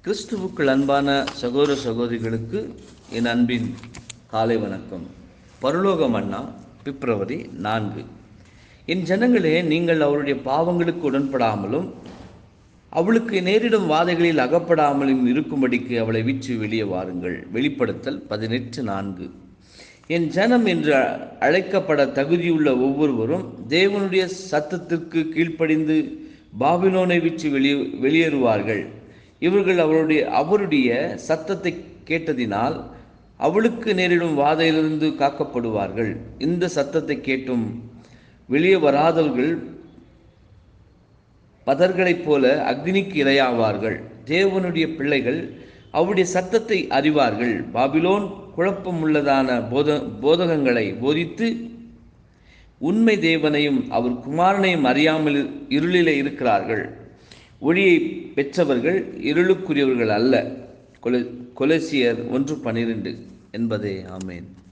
கிறிஸ்துவுக்குள் அன்பான சகோதர சகோதரிகளுக்கு என் அன்பின் காலை வணக்கம் பரலோக மன்னா பிப்ரவரி நான்கு என் ஜனங்களே நீங்கள் அவருடைய பாவங்களுக்கு உடன்படாமலும் அவளுக்கு நேரிடும் வாதைகளில் அகப்படாமலும் இருக்கும்படிக்கு அவளை விற்று வெளியே வாருங்கள் வெளிப்படுத்தல் பதினெட்டு நான்கு என் ஜனம் என்று அழைக்கப்பட தகுதியுள்ள ஒவ்வொருவரும் தேவனுடைய சத்தத்திற்கு கீழ்ப்படிந்து பாபிலோனை விற்று வெளியே வெளியேறுவார்கள் இவர்கள் அவருடைய அவருடைய சத்தத்தை கேட்டதினால் அவளுக்கு நேரிடும் வாதையிலிருந்து காக்கப்படுவார்கள் இந்த சத்தத்தை கேட்டும் வெளியே வராதவர்கள் பதர்களைப் போல அக்னிக்கு இரையாவார்கள் தேவனுடைய பிள்ளைகள் அவருடைய சத்தத்தை அறிவார்கள் பாபிலோன் குழப்பம் உள்ளதான போத போதகங்களை போதித்து உண்மை தேவனையும் அவர் குமாரனையும் அறியாமல் இருளிலே இருக்கிறார்கள் ஒளியை பெற்றவர்கள் இருளுக்குரியவர்கள் அல்ல கொல கொலசியர் ஒன்று பனிரெண்டு என்பதே ஆமேன்